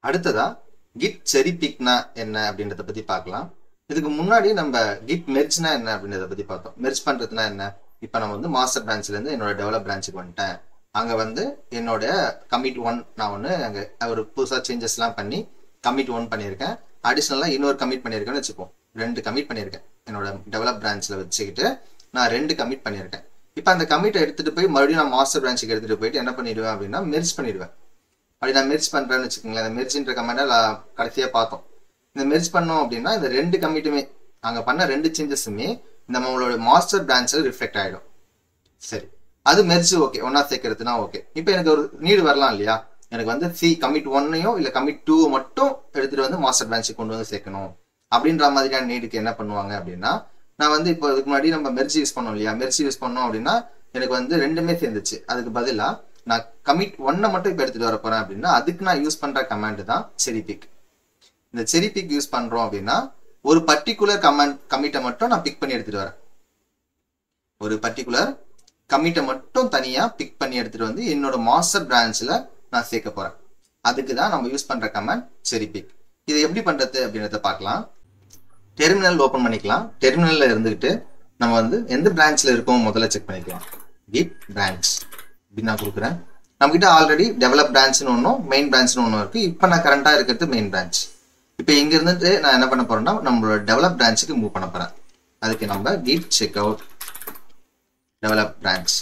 அடுத்ததா கிட் செரி பிக்னா என்ன அப்படின்றத பத்தி பார்க்கலாம் இதுக்கு முன்னாடி நம்ம கிட் மெர்ஜ்னா என்ன அப்படின்றத பத்தி பார்த்தோம் மெர்ஜ் பண்றதுனா என்ன இப்போ நம்ம வந்து மாஸ்டர் பிரான்ச்ல இருந்து என்னோட டெவலப் பிரான்ச்சுக்கு வந்துட்டேன் அங்க வந்து என்னோட கமிட் ஒன் நான் ஒன்று அங்கே ஒரு புதுசாக சேஞ்சஸ்லாம் பண்ணி கமிட் ஒன் பண்ணியிருக்கேன் அடிஷ்னலாக இன்னொரு கமிட் பண்ணியிருக்கேன்னு வச்சுப்போம் ரெண்டு கமிட் பண்ணியிருக்கேன் என்னோட டெவலப் பிரான்ச்சில் வச்சுக்கிட்டு நான் ரெண்டு கமிட் பண்ணியிருக்கேன் இப்போ அந்த கமிட்டை எடுத்துட்டு போய் மறுபடியும் நான் மாஸ்டர் பிரான்ச்சுக்கு எடுத்துட்டு போயிட்டு என்ன பண்ணிடுவேன் அப்படின்னா மெர்ஜ் பண்ணிடுவேன் அப்படி நான் மெர்ஜ் பண்றேன்னு வச்சுக்கோங்களேன் அந்த மெர்ஜின்ற கமெண்ட்டை கடைசியாக பார்த்தோம் இந்த மெர்ஜ் பண்ணோம் அப்படின்னா இந்த ரெண்டு கமிட்டுமே அங்கே பண்ண ரெண்டு சேஞ்சஸுமே இந்த நம்மளோட மாஸ்டர் பிரான்ச்சில் ரிஃப்ளெக்ட் ஆகிடும் சரி அது மெர்ஜ் ஓகே ஒன்னா சேர்க்கறதுனா ஓகே இப்போ எனக்கு ஒரு நீடு வரலாம் இல்லையா எனக்கு வந்து சி கமிட் ஒன்னையும் இல்லை கமிட் டூ மட்டும் எடுத்துட்டு வந்து மாஸ்டர் பிரான்ச்சுக்கு கொண்டு வந்து சேர்க்கணும் அப்படின்ற மாதிரியான நீடுக்கு என்ன பண்ணுவாங்க அப்படின்னா நான் வந்து இப்போ இதுக்கு முன்னாடி நம்ம மெர்ஜி யூஸ் பண்ணோம் இல்லையா மெர்ஜி யூஸ் பண்ணோம் அப்படின்னா எனக்கு வந்து ரெண்டுமே சேர்ந்துச்சு அதுக்கு பதிலாக நான் கமிட் ஒன்னை மட்டும் இப்போ எடுத்துட்டு வர போறேன் அப்படின்னா அதுக்கு நான் யூஸ் பண்ற கமாண்ட் தான் செரி பிக் இந்த செரி பிக் யூஸ் பண்றோம் அப்படின்னா ஒரு பர்டிகுலர் கமாண்ட் கமிட்டை மட்டும் நான் பிக் பண்ணி எடுத்துட்டு வரேன் ஒரு பர்டிகுலர் கமிட்டை மட்டும் தனியா பிக் பண்ணி எடுத்துட்டு வந்து என்னோட மாஸ்டர் பிரான்ச்ல நான் சேர்க்க போறேன் அதுக்கு தான் நம்ம யூஸ் பண்ற கமாண்ட் செரி பிக் இதை எப்படி பண்றது அப்படின்றத பார்க்கலாம் டெர்மினல் ஓபன் பண்ணிக்கலாம் டெர்மினல்ல இருந்துகிட்டு நம்ம வந்து எந்த பிரான்ச்ல இருக்கோம் முதல்ல செக் பண்ணிக்கலாம் கிட் பிரான்ச் இப்படி நான் கொடுக்குறேன் நம்மகிட்ட ஆல்ரெடி டெவலப் பிரான்ச்னு ஒன்றும் மெயின் பிரான்ச்னு ஒன்றும் இருக்கு இப்போ நான் கரண்டாக இருக்கிறது மெயின் பிரான்ச் இப்போ இங்க இருந்துட்டு நான் என்ன பண்ண போறேன்னா நம்மளோட டெவலப் பிரான்ச்சுக்கு மூவ் பண்ண போறேன் அதுக்கு நம்ம git check out develop branch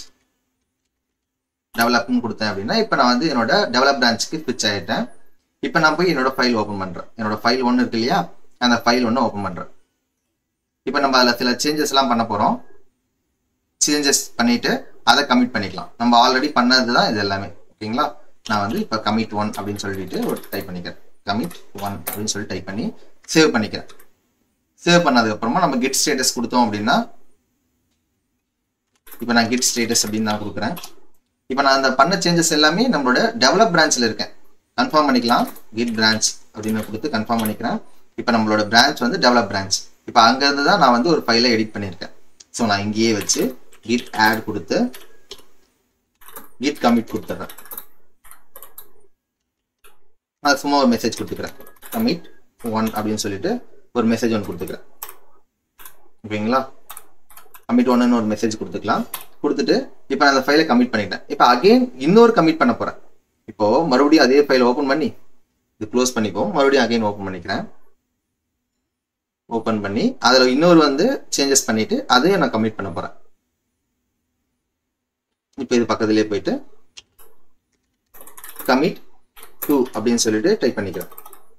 டெவலப்னு கொடுத்தேன் அப்படின்னா இப்போ நான் வந்து என்னோட டெவலப் பிரான்ச்சுக்கு ஸ்விட்ச் ஆகிட்டேன் இப்போ நான் போய் என்னோட ஃபைல் ஓப்பன் பண்ணுறேன் என்னோட ஃபைல் ஒன்று இருக்கு இல்லையா அந்த ஃபைல் ஒன்று ஓப்பன் பண்ணுறேன் இப்போ நம்ம அதில் சில சேஞ்சஸ் எல்லாம் பண்ண போகிறோம் சேஞ்சஸ் பண்ணிட்டு அதை கமிட் பண்ணிக்கலாம் நம்ம ஆல்ரெடி பண்ணது தான் இது எல்லாமே ஓகேங்களா நான் வந்து இப்போ கமிட் ஒன் அப்படின்னு சொல்லிட்டு ஒரு டைப் பண்ணிக்கிறேன் கமிட் ஒன் அப்படின்னு சொல்லி டைப் பண்ணி சேவ் பண்ணிக்கிறேன் சேவ் பண்ணதுக்கப்புறமா நம்ம கிட் ஸ்டேட்டஸ் கொடுத்தோம் அப்படின்னா இப்போ நான் கிட் ஸ்டேட்டஸ் அப்படின்னு நான் கொடுக்குறேன் இப்போ நான் அந்த பண்ண சேஞ்சஸ் எல்லாமே நம்மளோட டெவலப் பிரான்ச்சில் இருக்கேன் கன்ஃபார்ம் பண்ணிக்கலாம் கிட் பிரான்ச் அப்படின்னு கொடுத்து கன்ஃபார்ம் பண்ணிக்கிறேன் இப்போ நம்மளோட பிரான்ச் வந்து டெவலப் பிரான்ச் இப்போ அங்கேருந்து தான் நான் வந்து ஒரு ஃபைலை எடிட் பண்ணியிருக்கேன் ஸோ நான் இங்கேயே வச்சு கிட் ஆட் கொடுத்து கிட் கமிட் கொடுத்துட்றேன் நான் சும்மா ஒரு மெசேஜ் கொடுத்துக்கிறேன் கமிட் ஒன் அப்படின்னு சொல்லிட்டு ஒரு மெசேஜ் ஒன்று கொடுத்துக்கிறேன் ஓகேங்களா கமிட் ஒன்னு ஒரு மெசேஜ் கொடுத்துக்கலாம் கொடுத்துட்டு இப்போ நான் அந்த ஃபைலை கமிட் பண்ணிட்டேன் இப்போ அகைன் இன்னொரு கமிட் பண்ண போறேன் இப்போ மறுபடியும் அதே ஃபைலை ஓப்பன் பண்ணி இது க்ளோஸ் பண்ணிப்போம் மறுபடியும் அகைன் ஓப்பன் பண்ணிக்கிறேன் ஓப்பன் பண்ணி அதில் இன்னொரு வந்து சேஞ்சஸ் பண்ணிட்டு அதையும் நான் கமிட் பண்ண போறேன் இப்போ இது பக்கத்துலேயே போயிட்டு கமிட் டூ அப்படின்னு சொல்லிட்டு டைப் பண்ணிக்கிறேன்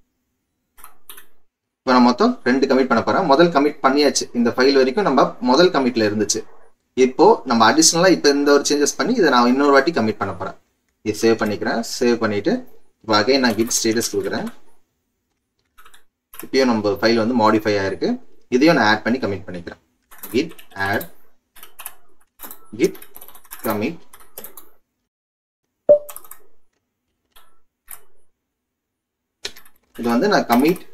இப்போ நான் மொத்தம் ரெண்டு கமிட் பண்ண போறேன் முதல் கமிட் பண்ணியாச்சு இந்த ஃபைல் வரைக்கும் நம்ம முதல் கமிட்ல இருந்துச்சு இப்போ நம்ம அடிஷ்னலா இப்போ இந்த ஒரு சேஞ்சஸ் பண்ணி இதை நான் இன்னொரு வாட்டி கமிட் பண்ண போறேன் இதை சேவ் பண்ணிக்கிறேன் சேவ் பண்ணிட்டு இப்போ அகைன் நான் கிட் ஸ்டேட்டஸ் கொடுக்குறேன் இப்பயும் நம்ம ஃபைல் வந்து மாடிஃபை ஆயிருக்கு இதையும் நான் ஆட் பண்ணி கமிட் பண்ணிக்கிறேன் கிட் ஆட் கிட் கமிட் இது வந்து நான் கமிட்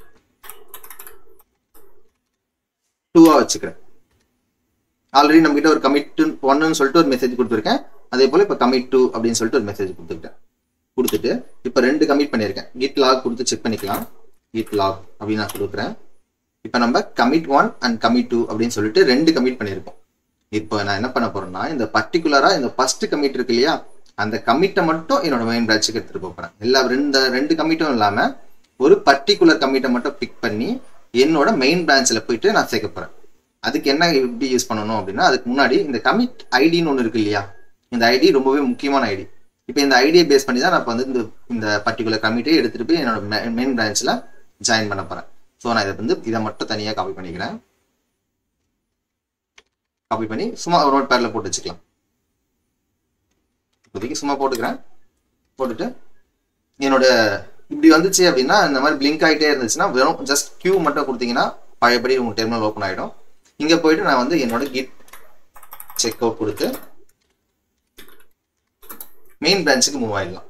டூவா வச்சுக்கிறேன் ஆல்ரெடி நம்ம கிட்ட ஒரு கமிட் ஒன்னு சொல்லிட்டு ஒரு மெசேஜ் கொடுத்துருக்கேன் அதே போல இப்போ கமிட் டூ அப்படின்னு சொல்லிட்டு ஒரு மெசேஜ் கொடுத்துக்கிட்டேன் கொடுத்துட்டு இப்போ ரெண்டு கமிட் பண்ணியிருக்கேன் கிட் லாக் கொடுத்து செக் பண்ணிக்கலாம் கிட் லாக் அப்படின்னு நான் கொடுக்குறேன் இப்போ நம்ம commit one and commit two அப்படின்னு சொல்லிட்டு ரெண்டு கமிட் பண்ணியிருக்கோம் இப்போ நான் என்ன பண்ண போறேன்னா இந்த பர்டிகுலரா இந்த ஃபர்ஸ்ட் கமிட் இருக்கு இல்லையா அந்த கமிட்டை மட்டும் என்னோட மெயின் பிரான்ச்சுக்கு எடுத்துட்டு போக போறேன் எல்லா ரெண்டு ரெண்டு கமிட்டும் இல்லாம ஒரு பர்டிகுலர் கமிட்டை மட்டும் பிக் பண்ணி என்னோட மெயின் பிரான்ச்சில் போயிட்டு நான் சேர்க்க போறேன் அதுக்கு என்ன எப்படி யூஸ் பண்ணணும் அப்படின்னா அதுக்கு முன்னாடி இந்த கமிட் ஐடின்னு ஒன்று இருக்கு இல்லையா இந்த ஐடி ரொம்பவே முக்கியமான ஐடி இப்போ இந்த ஐடியை பேஸ் பண்ணி தான் நான் இப்போ வந்து இந்த இந்த பர்டிகுலர் கமிட்டே எடுத்துட்டு போய் என்னோட மெயின் பிரான்ச்சில் ஜாயின் பண்ண போறேன் ஸோ நான் இதை வந்து இதை மட்டும் தனியாக காப்பி பண்ணிக்கிறேன் காப்பி பண்ணி சும்மா ஒரு நோட் பேரில் போட்டு வச்சுக்கலாம் இப்போதைக்கு சும்மா போட்டுக்கிறேன் போட்டுட்டு என்னோட இப்படி வந்துச்சு அப்படின்னா இந்த மாதிரி பிளிங்க் ஆகிட்டே இருந்துச்சுன்னா வெறும் ஜஸ்ட் கியூ மட்டும் கொடுத்தீங்கன்னா பழையபடி உங்க டெர்மினல் ஓப்பன் ஆகிடும் இங்கே போயிட்டு நான் வந்து என்னோட கிட் செக் அவுட் கொடுத்து மெயின் பிரான்ச்சுக்கு மூவ் ஆயிடலாம்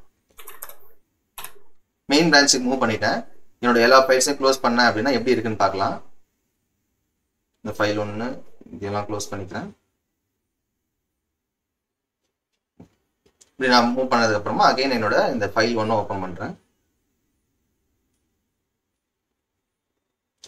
மெயின் பிரான்ச்சுக்கு மூவ் பண்ணிட்டேன் என்னோட எல்லா ஃபைல்ஸையும் க்ளோஸ் பண்ணேன் அப்படின்னா எப்படி இருக்குன்னு பார்க்கலாம் இந்த ஃபைல் ஒன்று இதெல்லாம் க்ளோஸ் பண்ணிக்கிறேன் இப்படி நான் மூவ் பண்ணதுக்கு அப்புறமா அகைன் என்னோட இந்த ஃபைல் ஒன்று ஓப்பன் பண்ணுறேன்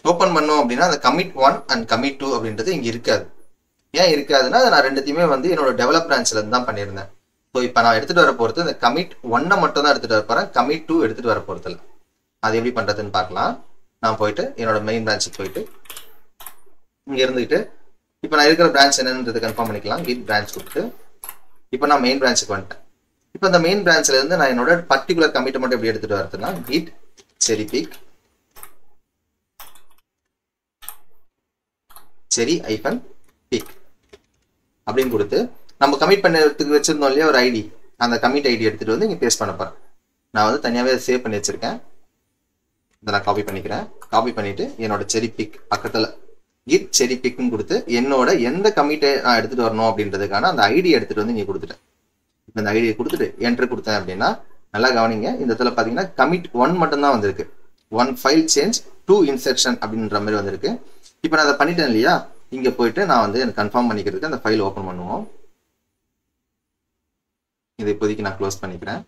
ஓப்பன் பண்ணோம் அப்படின்னா அந்த commit one and commit two அப்படின்றது இங்கே இருக்காது ஏன் இருக்காதுன்னா அதை நான் ரெண்டுத்தையுமே வந்து என்னோட டெவலப் பிரான்ச்ல இருந்து தான் பண்ணியிருந்தேன் ஸோ இப்போ நான் எடுத்துட்டு வர போகிறது இந்த கமிட் ஒன்னை மட்டும் தான் எடுத்துட்டு வர போகிறேன் கமிட் டூ எடுத்துட்டு வர போகிறது இல்லை அது எப்படி பண்ணுறதுன்னு பார்க்கலாம் நான் போயிட்டு என்னோட மெயின் பிரான்ச்சுக்கு போயிட்டு இங்கே இருந்துக்கிட்டு இப்போ நான் இருக்கிற பிரான்ச் என்னன்றது கன்ஃபார்ம் பண்ணிக்கலாம் கிட் பிரான்ச் கொடுத்து இப்போ நான் மெயின் பிரான்ச்சுக்கு வந்துட்டேன் இப்போ இந்த மெயின் பிரான்ச்ல இருந்து நான் என்னோட பர்டிகுலர் கமிட்டை மட்டும் எப்படி எடுத்துட்டு வரதுன்னா கிட் செரி பிக் செரி ஐஃபன் பிக் அப்படின்னு கொடுத்து நம்ம கமிட் பண்ணுறதுக்கு வச்சிருந்தோம் இல்லையா ஒரு ஐடி அந்த கமிட் ஐடி எடுத்துட்டு வந்து இங்கே பேஸ்ட் பண்ண போறேன் நான் வந்து தனியாகவே சேவ் பண்ணி வச்சிருக்கேன் இதை நான் காப்பி பண்ணிக்கிறேன் காப்பி பண்ணிட்டு என்னோட செரி பிக் பக்கத்தில் கிட் செரி பிக்னு கொடுத்து என்னோட எந்த கமிட்டை நான் எடுத்துட்டு வரணும் அப்படின்றதுக்கான அந்த ஐடி எடுத்துட்டு வந்து இங்கே கொடுத்துட்டேன் இப்போ இந்த ஐடியை கொடுத்துட்டு என்ட்ரு கொடுத்தேன் அப்படின்னா நல்லா கவனிங்க இந்த இடத்துல பார்த்தீங்கன்னா கமிட் ஒன் மட்டும்தான் வந்திருக்கு one file change two insertion அப்படின்ற மாதிரி வந்திருக்கு இப்போ நான் அதை பண்ணிட்டேன் இல்லையா இங்கே போயிட்டு நான் வந்து எனக்கு கன்ஃபார்ம் பண்ணிக்கிறதுக்கு அந்த ஃபைல் ஓப்பன் பண்ணுவோம் இதை இப்போதைக்கு நான் க்ளோஸ் பண்ணிக்கிறேன்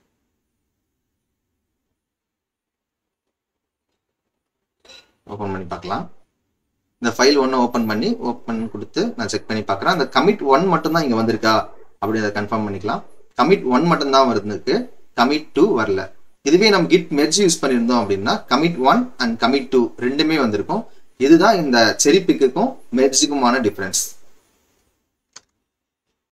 ஓப்பன் பண்ணி பார்க்கலாம் இந்த ஃபைல் ஒன்று ஓப்பன் பண்ணி ஓப்பன் கொடுத்து நான் செக் பண்ணி பார்க்குறேன் அந்த கமிட் ஒன் மட்டும் தான் இங்கே வந்திருக்கா அப்படின்றத கன்ஃபார்ம் பண்ணிக்கலாம் கமிட் ஒன் மட்டும் தான் வருதுக்கு கமிட் டூ வரல இதுவே நம்ம கிட் மெர்ஜ் யூஸ் பண்ணியிருந்தோம் அப்படின்னா commit one and commit two ரெண்டுமே வந்திருக்கும் இதுதான் இந்த செரி பிக்குக்கும் மெர்ஜுக்குமான டிஃப்ரென்ஸ்